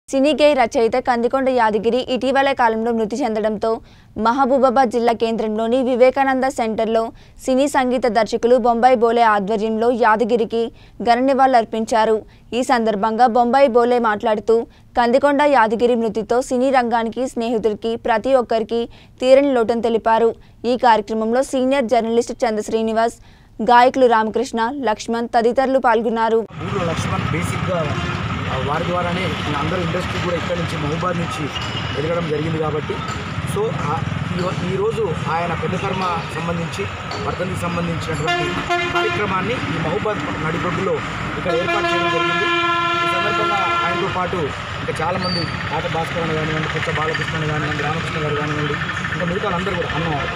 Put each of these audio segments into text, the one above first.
సినీ గేయ్ రచయిత కందికొండ యాదగిరి ఇటీవల కాలంలో మృతి చెందడంతో మహబూబాబాద్ జిల్లా కేంద్రంలోని వివేకానంద సెంటర్లో సినీ సంగీత దర్శకులు బొంబాయి బోలే ఆధ్వర్యంలో యాదగిరికి ఘన నివాళులర్పించారు ఈ సందర్భంగా బొంబాయి బోలే మాట్లాడుతూ కందికొండ యాదగిరి మృతితో సినీ రంగానికి స్నేహితుడికి ప్రతి ఒక్కరికి తీరని లోటని తెలిపారు ఈ కార్యక్రమంలో సీనియర్ జర్నలిస్ట్ చంద్ర శ్రీనివాస్ గాయకులు రామకృష్ణ లక్ష్మణ్ తదితరులు పాల్గొన్నారు ఊళ్ళో లక్ష్మణ్ బేసిక్గా ఆ, వారి ద్వారానే అందరూ ఇండస్ట్రీ కూడా ఇక్కడ నుంచి మహబూబాద్ నుంచి ఎదగడం జరిగింది కాబట్టి సో ఆ- ఈ- ఈరోజు ఆయన పెద్ద కర్మ సంబంధించి వర్ధంతికి సంబంధించినటువంటి కార్యక్రమాన్ని ఈ మహబూబాద్ నడిబొడ్డులో ఇక్కడ ఏర్పాటు చేయడం జరిగింది ఈ సందర్భంగా ఆయనతో పాటు ఇంకా చాలామంది పాత భాస్కర్ అని కానివ్వండి కొత్త బాలకృష్ణ అని కానివ్వండి రామకృష్ణ గారు కానివ్వండి ఇంకా మిగతా అందరూ కూడా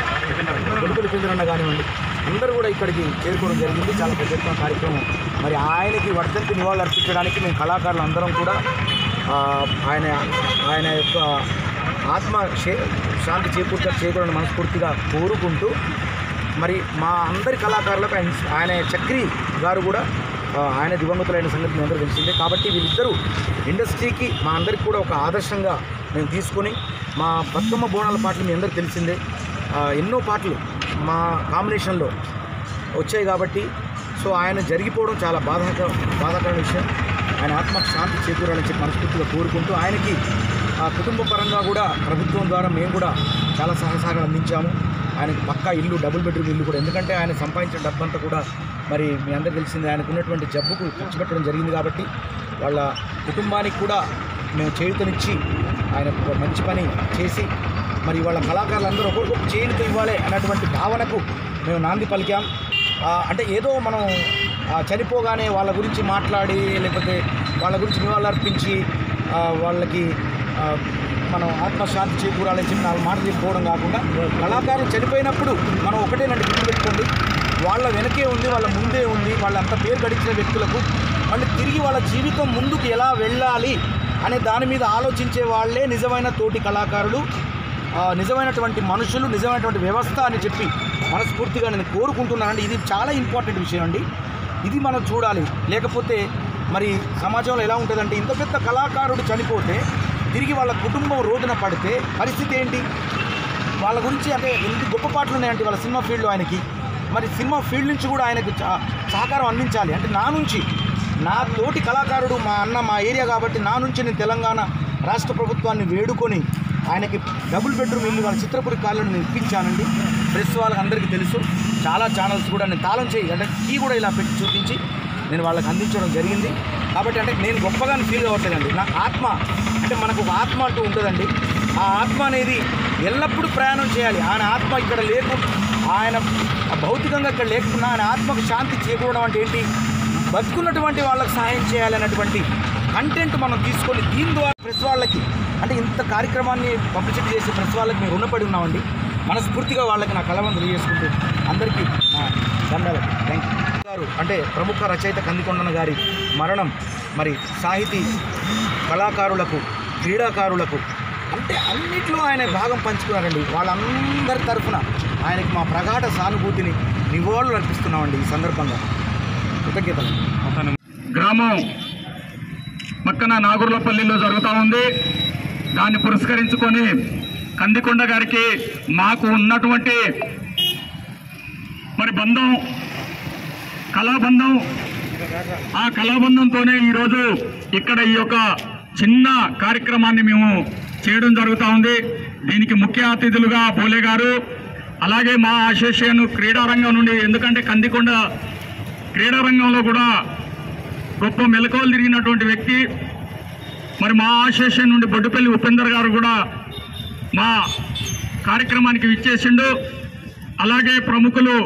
అన్న కొడుకులు చంద్రన్న కానివ్వండి అందరూ కూడా ఇక్కడికి చేరుకోవడం జరిగింది చాలా పెద్ద ఎత్తున కార్యక్రమం మరి ఆయనకి వర్ధంతి నివాళులు అర్పించడానికి మేము కళాకారులు అందరం కూడా ఆ, ఆయన ఆయన యొక్క ఆత్మ శే- శాంతి చేకూర్చ చేకూరని మనస్ఫూర్తిగా కోరుకుంటూ మరి మా అందరి కళాకారులకు ఆయన ఆయన చక్రి గారు కూడా ఆ, ఆయన దివంగతులైన సంగతి మీ అందరూ తెలిసిందే కాబట్టి వీళ్ళిద్దరూ ఇండస్ట్రీకి మా అందరికి కూడా ఒక ఆదర్శంగా మేము తీసుకొని మా బతుకమ్మ బోనాల పాటలు మీ అందరికీ తెలిసిందే ఆ, ఎన్నో పాటలు మా కాంబినేషన్లో వచ్చాయి కాబట్టి సో ఆయన జరిగిపోవడం చాలా బాధాకర బాధాకరమైన విషయం ఆయన ఆత్మకు శాంతి చేకూరాలని చెప్పి మనస్ఫూర్తిగా కోరుకుంటూ ఆయనకి ఆ, కుటుంబ పరంగా కూడా ప్రభుత్వం ద్వారా మేము కూడా చాలా సహసాగాలు అందించాము ఆయనకి పక్కా ఇల్లు డబుల్ బెడ్రూమ్ ఇల్లు కూడా ఎందుకంటే ఆయన సంపాదించిన డబ్బంతా కూడా మరి మీ అందరికీ తెలిసిందే ఆయనకు ఉన్నటువంటి జబ్బుకు ఖర్చు పెట్టడం జరిగింది కాబట్టి వాళ్ళ కుటుంబానికి కూడా మేము చేయుతనిచ్చి ఆయన ఒక మంచి పని చేసి మరి వాళ్ళ కళాకారులందరూ ఒక్కొక్క చేయుత ఇవ్వాలి అన్నటువంటి భావనకు మేము నాంది పలికాం ఆ, అంటే ఏదో మనం ఆ, చనిపోగానే వాళ్ళ గురించి మాట్లాడి లేకపోతే వాళ్ళ గురించి నివాళులు అర్పించి ఆ, వాళ్ళకి ఆ, మనం ఆత్మశాంతి చేకూరాలని చెప్పి నాలుగు మాటలు చెప్పుకోవడం కాకుండా కళాకారులు చనిపోయినప్పుడు మనం ఒకటేనండి గుర్తుపెట్టుకోండి వాళ్ళ వెనకే ఉంది వాళ్ళ ముందే ఉంది వాళ్ళంత పేరు గడించిన వ్యక్తులకు వాళ్ళు తిరిగి వాళ్ళ జీవితం ముందుకు ఎలా వెళ్ళాలి అనే దాని మీద ఆలోచించే వాళ్ళే నిజమైన తోటి కళాకారులు ఆ, నిజమైనటువంటి మనుషులు నిజమైనటువంటి వ్యవస్థ అని చెప్పి మనస్ఫూర్తిగా నేను కోరుకుంటున్నానండి ఇది చాలా ఇంపార్టెంట్ విషయం అండి ఇది మనం చూడాలి లేకపోతే మరి సమాజంలో ఎలా ఉంటుందంటే ఇంత పెద్ద కళాకారుడు చనిపోతే తిరిగి వాళ్ళ కుటుంబం రోడ్డున పడితే పరిస్థితి ఏంటి వాళ్ళ గురించి అంటే ఎన్ని గొప్ప పాటలు ఉన్నాయంటే వాళ్ళ సినిమా ఫీల్డ్లో ఆయనకి మరి సినిమా ఫీల్డ్ నుంచి కూడా ఆయనకు చా- సహకారం అందించాలి అంటే నా నుంచి నా తోటి కళాకారుడు మా అన్న మా ఏరియా కాబట్టి నా నుంచి నేను తెలంగాణ రాష్ట్ర ప్రభుత్వాన్ని వేడుకొని ఆయనకి డబుల్ బెడ్రూమ్ ఇల్లు వాళ్ళ చిత్రపురి కాలను నేను ఇప్పించానండి ప్రెస్ వాళ్ళకి అందరికీ తెలుసు చాలా ఛానల్స్ కూడా నేను తాళం చేయి అంటే కీ కూడా ఇలా పెట్టి చూపించి నేను వాళ్ళకి అందించడం జరిగింది కాబట్టి అంటే నేను గొప్పగా ఫీల్ అవ్వట్లేదండి నా ఆత్మ అంటే మనకు ఒక ఆత్మ అంటూ ఉంటుందండి ఆ ఆత్మ అనేది ఎల్లప్పుడూ ప్రయాణం చేయాలి ఆయన ఆత్మ ఇక్కడ లేకు ఆయన భౌతికంగా ఇక్కడ లేకున్నా ఆయన ఆత్మకు శాంతి చేకూరడం అంటే ఏంటి బతుకున్నటువంటి వాళ్ళకి సహాయం చేయాలన్నటువంటి కంటెంట్ మనం తీసుకొని దీని ద్వారా ప్రెస్ వాళ్ళకి అంటే ఇంత కార్యక్రమాన్ని పబ్లిసిటీ చేసే ప్రెస్ వాళ్ళకి మేము రుణపడి ఉన్నామండి మనస్ఫూర్తిగా వాళ్ళకి నా కలవని తెలియజేసుకుంటూ అందరికీ నా ధన్యవాదాలు థ్యాంక్ యూ గారు అంటే ప్రముఖ రచయిత కందికొండన గారి మరణం మరి సాహితీ కళాకారులకు క్రీడాకారులకు అంటే అన్నిట్లో ఆయన భాగం పంచుకున్నారండి వాళ్ళందరి తరఫున ఆయనకి మా ప్రగాఢ సానుభూతిని నివాళులు అర్పిస్తున్నామండి ఈ సందర్భంగా కృతజ్ఞతలు గ్రామం పక్కన నాగుర్లపల్లిలో జరుగుతూ ఉంది దాన్ని పురస్కరించుకొని కందికొండ గారికి మాకు ఉన్నటువంటి మరి బంధం కళాబంధం ఆ కళాబంధంతోనే ఈరోజు ఇక్కడ ఈ యొక్క చిన్న కార్యక్రమాన్ని మేము చేయడం జరుగుతూ ఉంది దీనికి ముఖ్య అతిథులుగా పోలే గారు అలాగే మా అసోసియేషన్ క్రీడారంగం నుండి ఎందుకంటే కందికొండ క్రీడారంగంలో కూడా గొప్ప మెలకువలు తిరిగినటువంటి వ్యక్తి మరి మా అసోసియేషన్ నుండి బొడ్డుపల్లి ఉపేందర్ గారు కూడా మా కార్యక్రమానికి విచ్చేసిండు అలాగే ప్రముఖులు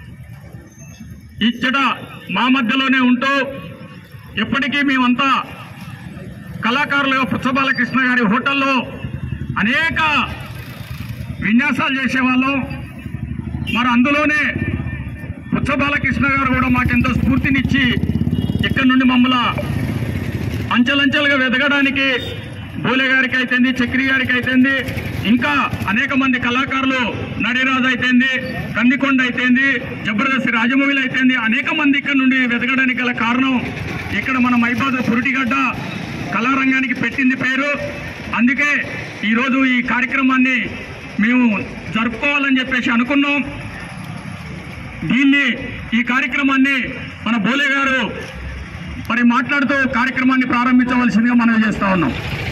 ఇచ్చట మా మధ్యలోనే ఉంటూ ఎప్పటికీ మేమంతా కళాకారులుగా పుచ్చబాలకృష్ణ గారి హోటల్లో అనేక విన్యాసాలు చేసేవాళ్ళం మరి అందులోనే పుచ్చబాలకృష్ణ గారు కూడా మాకెంతో స్ఫూర్తినిచ్చి ఇక్కడి నుండి మమ్మల్ని అంచెలంచెలుగా వెదగడానికి బోలే గారికి అయితేంది చక్రి గారికి అయితేంది ఇంకా అనేక మంది కళాకారులు నడిరాజు అయితేంది కందికొండ అయితేంది జబర్దస్త్ రాజమౌళి అయితేంది అనేక మంది ఇక్కడ నుండి వెతకడానికి గల కారణం ఇక్కడ మన మైబాద్ పురిటిగడ్డ కళారంగానికి పెట్టింది పేరు అందుకే ఈరోజు ఈ కార్యక్రమాన్ని మేము జరుపుకోవాలని చెప్పేసి అనుకున్నాం దీన్ని ఈ కార్యక్రమాన్ని మన బోలే గారు మరి మాట్లాడుతూ కార్యక్రమాన్ని ప్రారంభించవలసిందిగా మనం చేస్తా ఉన్నాం